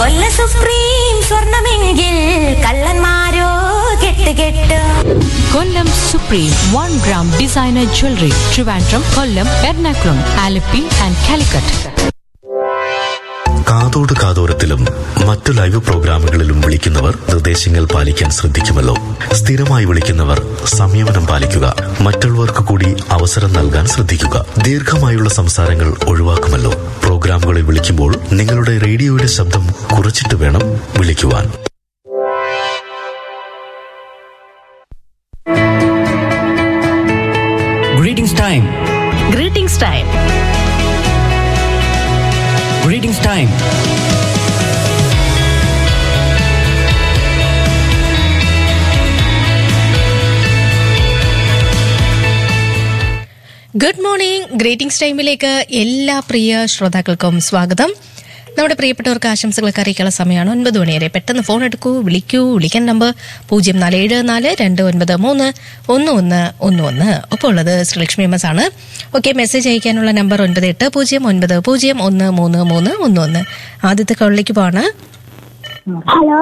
കൊല്ല സുപ്രീം സ്വർണമെങ്കിൽ കള്ളന്മാരോ കെട്ട് കെട്ട് Kollam supreme one gram designer jewellery Trivandrum Kollam Ernakulam Alleppey and Calicut കാതോട് കാതോരത്തിലും മറ്റു ലൈവ് പ്രോഗ്രാമുകളിലും വിളിക്കുന്നവർ നിർദ്ദേശങ്ങൾ പാലിക്കാൻ ശ്രദ്ധിക്കുമല്ലോ സ്ഥിരമായി വിളിക്കുന്നവർ സംയമനം പാലിക്കുക മറ്റുള്ളവർക്ക് കൂടി അവസരം നൽകാൻ ശ്രദ്ധിക്കുക ദീർഘമായുള്ള സംസാരങ്ങൾ ഒഴിവാക്കുമല്ലോ പ്രോഗ്രാമുകളിൽ വിളിക്കുമ്പോൾ നിങ്ങളുടെ റേഡിയോയുടെ ശബ്ദം കുറച്ചിട്ട് വേണം വിളിക്കുവാൻ Greetings time. Greetings time Greetings time. Good morning greetings ടൈമിലേക്ക് എല്ലാ പ്രിയ ശ്രോതാക്കൾക്കും സ്വാഗതം നമ്മുടെ പ്രിയപ്പെട്ടവർക്ക് ആശംസകളൊക്കെ അറിയിക്കാനുള്ള സമയമാണ് ഒൻപത് മണി വരെ പെട്ടെന്ന് ഫോൺ എടുക്കൂ വിളിക്കൂ വിളിക്കാൻ നമ്പർ പൂജ്യം നാല് ഏഴ് നാല് രണ്ട് ഒൻപത് മൂന്ന് ഒന്ന് ഒന്ന് ഒന്ന് ഒന്ന് ഒപ്പം ഉള്ളത് ശ്രീലക്ഷ്മി എം എസ് ആണ് ഓക്കെ മെസ്സേജ് അയക്കാനുള്ള നമ്പർ ഒൻപത് എട്ട് പൂജ്യം ഒൻപത് പൂജ്യം ഒന്ന് മൂന്ന് മൂന്ന് ഒന്ന് ഒന്ന് ആദ്യത്തെ കോളിലേക്ക് പോവാണ് ഹലോ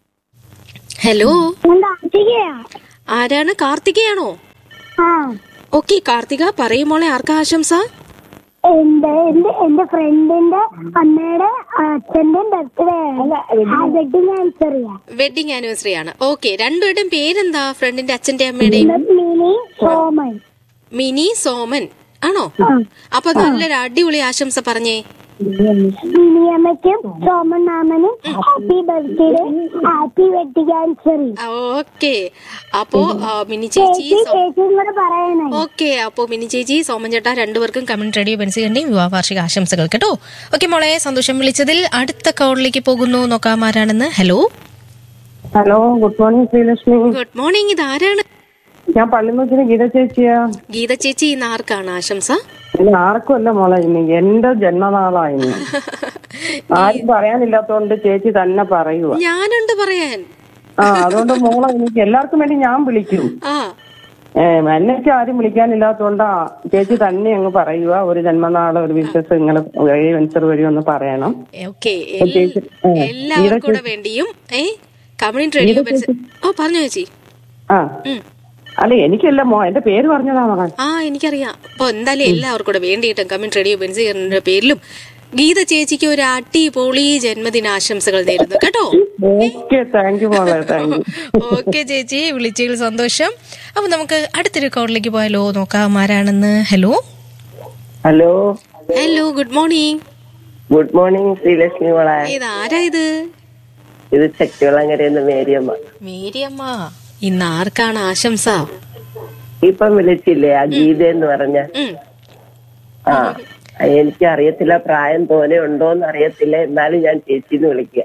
ഹലോ ഞാൻ കാർത്തികയാ ആരാണ് കാർത്തികയാണോ ആ ഓക്കെ കാർത്തിക പറയുമോളെ ആർക്കാ ആശംസ എന്റെ എന്റെ എന്റെ ഫ്രണ്ടിന്റെ അമ്മയുടെ അച്ഛന്റെ ബർത്ത്ഡേ വെഡിങ് ആനിവേഴ്സറിയാ വെഡിങ് ആനിവേഴ്സറി ആണ് ഓക്കെ രണ്ടുപേരുടെയും പേരെന്താ ഫ്രണ്ടിന്റെ അച്ഛന്റെ അമ്മയുടെയും മിനി സോമൻ മിനി സോമൻ ആണോ അപ്പൊ നല്ലൊരു അടിപൊളി ആശംസ പറഞ്ഞേ മിനി അമ്മയ്ക്കും സോമൻ മാമനും happy birthday happy wedding anniversary okay അപ്പോ ആ, മിനി ചേച്ചി ചേച്ചി ചേച്ചിയും കൂടെ പറയണേ ഓക്കെ അപ്പോ മിനി ചേച്ചി സോമൻ ചേട്ടാ രണ്ടുപേർക്കും കമന്റ് റേഡിയോ ബെൻസികന്റെയും വിവാഹ വാർഷിക ആശംസകൾ കേട്ടോ ഓക്കെ മോളെ സന്തോഷം വിളിച്ചതിൽ അടുത്ത കോളിലേക്ക് പോകുന്നു നോക്കാം ആരാണെന്ന് hello hello good morning Sreelakshmi good morning ഇത് ആരാണ് ഞാൻ പള്ളിമുക്കിന് ഗീത ചേച്ചിയാ ഗീത ചേച്ചി ഇന്ന് ആർക്കാണ് ആശംസ ഇനി ആർക്കുമല്ല മോളെ ഇന്ന് എന്റെ ജന്മനാളാ ഇന്ന് ആരും പറയാനില്ലാത്തോണ്ട് ചേച്ചി തന്നെ പറയുക ഞാനുണ്ട് പറയാൻ ആ അതുകൊണ്ട് മോളെ എനിക്ക് എല്ലാവർക്കും വേണ്ടി ഞാൻ വിളിക്കും ആ ഏ എന്നെയൊക്കെ ആരും വിളിക്കാനില്ലാത്തോണ്ടാ ചേച്ചി തന്നെ അങ്ങ് പറയുക ഒരു ജന്മനാള് ഒരു വിശ്വസം നിങ്ങൾ വെൻസർ വഴി ഒന്ന് പറയണം ഓക്കെ ചേച്ചി, ആ, എല്ലാവർക്കും ഗീത കൂടെ വേണ്ടിയും ഏ കമ്മ്യൂണിറ്റി റേഡിയോ ബെൻസ് ഓ പറഞ്ഞു ചേച്ചി ആ അല്ല എനിക്കല്ല മോ എന്റെ പേര് പറഞ്ഞതാ മകൻ ആ എനിക്കറിയാം അപ്പൊ എന്തായാലും എല്ലാവർക്കും കൂടെ വേണ്ടിയിട്ടും കമ്മ്യൂണിറ്റി റേഡിയോ ബെൻസിന്റെ പേരിലും ഗീത ചേച്ചിക്ക് ഒരു അടിപൊളി ജന്മദിനാശംസകൾ നേരുന്നു കേട്ടോ ഓക്കെ താങ്ക് യു മോളെ താങ്ക് യു ഓക്കെ ചേച്ചി വിളിച്ചതിൽ സന്തോഷം അപ്പൊ നമുക്ക് അടുത്തൊരു കോളിലേക്ക് പോയാലോ നോക്കാം ആരാണെന്ന് hello hello hello good morning good morning Sreelakshmi മോളെ ഇത് ആരാ ഇത് ഇത് ചക്കുളങ്ങരയെന്ന് മേരിയമ്മ മേരിയമ്മ ഇന്ന് ആർക്കാണ് ആശംസ ഇപ്പം വിളിച്ചില്ലേ ആ ഗീത എന്ന് പറഞ്ഞ ഉം. ആ എനിക്ക് അറിയത്തില്ല പ്രായം തോനെ ഉണ്ടോന്ന് അറിയത്തില്ല എന്നാലും ഞാൻ ചേച്ചിന്ന് വിളിക്കുക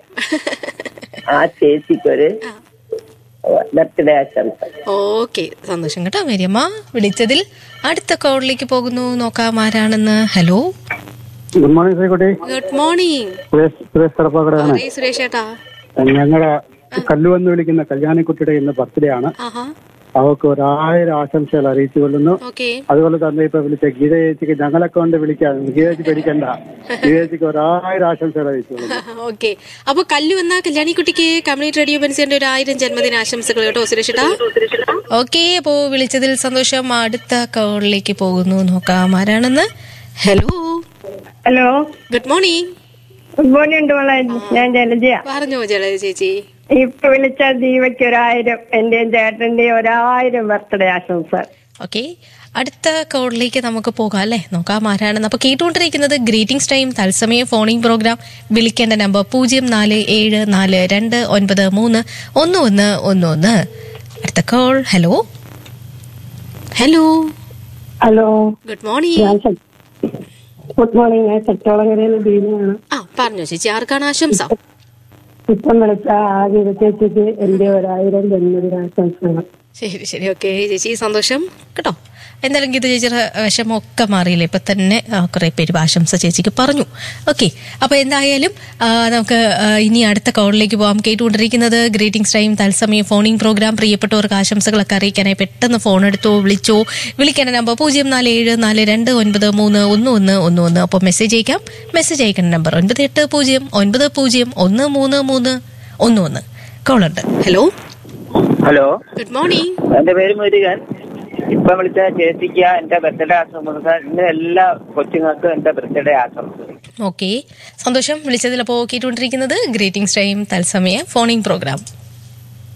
ആ ചേച്ചിക്കൊരു ബർത്ത്ഡേ ആശംസ ഓക്കെ സന്തോഷം കേട്ടോ മേരിയമ്മ വിളിച്ചതിൽ അടുത്ത കോളിലേക്ക് പോകുന്നു നോക്കാം ആരാണെന്ന് hello good morning Sreekutty good morning Suresh Suresh കടപ്പാക്കടയാണ് പറയ് സുരേഷ് ചേട്ടാ ഞങ്ങളുടെ കല്ലുവന്ന് വിളിക്കുന്ന കല്യാണിക്കുട്ടിയുടെ ഇന്ന് ബർത്ത്ഡേ ആണ് ആഹാ അവർക്ക് ഒരായിരം ആശംസകൾ അറിയിച്ചു കൊള്ളുന്നു ഓക്കെ അതുപോലെ തന്നെ ഇപ്പൊ വിളിച്ച ഗീത ചേച്ചിക്ക് ഞങ്ങളൊക്കെ കൊണ്ട് വിളിക്കാം ഗീത ചേച്ചി പേടിക്കണ്ട ഗീത ചേച്ചിക്ക് ഒരായിരം ആശംസകൾ അറിയിച്ചു കൊള്ളുന്നു ഓക്കെ അപ്പൊ കല്ലു എന്ന കല്യാണിക്കുട്ടിക്ക് കമ്മ്യൂണിറ്റി റേഡിയോ ബെൻസിന്റെ ഒരു ആയിരം ജന്മദിന ആശംസകൾ കേട്ടോ സുരേഷ് ചേട്ടാ ഓക്കെ അപ്പോ വിളിച്ചതിൽ സന്തോഷം അടുത്ത കോളിലേക്ക് പോകുന്നു നോക്കാം ആരാണെന്ന് hello hello good morning good morning ഉണ്ട് മോളെ ഞാൻ ജലജയ പറഞ്ഞോ ജലജ ചേച്ചി ഇപ്പൊ വിളിച്ച ദീപയ്ക്ക് ഒരായിരം എന്റെയും ചേട്ടന്റെയും ഒരായിരം ബർത്ത്ഡേ ആശംസ ഓക്കെ അടുത്ത കോളിലേക്ക് നമുക്ക് പോകാം അല്ലേ നോക്കാം ആരാണെന്ന് അപ്പൊ കേട്ടുകൊണ്ടിരിക്കുന്നത് ഗ്രീറ്റിംഗ്സ് ടൈം തത്സമയ ഫോണിംഗ് പ്രോഗ്രാം വിളിക്കേണ്ട നമ്പർ പൂജ്യം നാല് ഏഴ് നാല് രണ്ട് ഒൻപത് മൂന്ന് ഒന്ന് ഒന്ന് ഒന്ന് ഒന്ന് അടുത്ത call hello hello hello good morning good morning ഞാൻ ചട്ടോളങ്ങരയിൽ ദീനയാണ് ആ പറഞ്ഞോ ചേച്ചി ആർക്കാണ് ആശംസ ഇപ്പം വിളിച്ച ആ ഗീത ചേച്ചിക്ക് എന്റെ ഒരായിരം ജന്മദിനാശംസകൾ ശരി ശരി ഓക്കെ ചേച്ചി സന്തോഷം കേട്ടോ എന്തായാലും ഗീത ചേച്ചിയുടെ വിഷമമൊക്കെ മാറിയില്ലേ ഇപ്പൊ തന്നെ ആ, കുറെ പേര് ആശംസ ചേച്ചിക്ക് പറഞ്ഞു ഓക്കെ അപ്പൊ എന്തായാലും ആ, നമുക്ക് ആ, ഇനി അടുത്ത കോളിലേക്ക് പോകാം കേട്ടുകൊണ്ടിരിക്കുന്നത് ഗ്രീറ്റിംഗ്സ് ടൈം തത്സമയം ഫോണിംഗ് പ്രോഗ്രാം പ്രിയപ്പെട്ടവർക്ക് ആശംസകളൊക്കെ അറിയിക്കാനായി പെട്ടെന്ന് ഫോൺ എടുത്തോ വിളിച്ചോ വിളിക്കേണ്ട നമ്പർ പൂജ്യം നാല് ഏഴ് നാല് രണ്ട് ഒൻപത് മൂന്ന് ഒന്ന് ഒന്ന് ഒന്ന് ഒന്ന് അപ്പോൾ മെസ്സേജ് അയക്കാം മെസ്സേജ് അയക്കേണ്ട നമ്പർ ഒൻപത് എട്ട് പൂജ്യം ഒൻപത് പൂജ്യം ഒന്ന് മൂന്ന് മൂന്ന് ഒന്ന് ഒന്ന് കോളുണ്ട് ഹലോ ഹലോ ഗുഡ് മോർണിംഗ് എന്റെ പേര് മുരുകൻ ഇപ്പൊ വിളിച്ച ചേച്ചിക്ക എന്റെ ബർത്ത്ഡേ ആശംസ ഇന്ന് എല്ലാ കൊച്ചുങ്ങൾക്കും എന്റെ ബർത്ത്ഡേ ആശംസ ഓക്കെ സന്തോഷം വിളിച്ചതിൽ അപ്പോൾ കേട്ടുകൊണ്ടിരിക്കുന്നത് ഗ്രീറ്റിംഗ്സ് ടൈം തത്സമയ ഫോണിംഗ് പ്രോഗ്രാം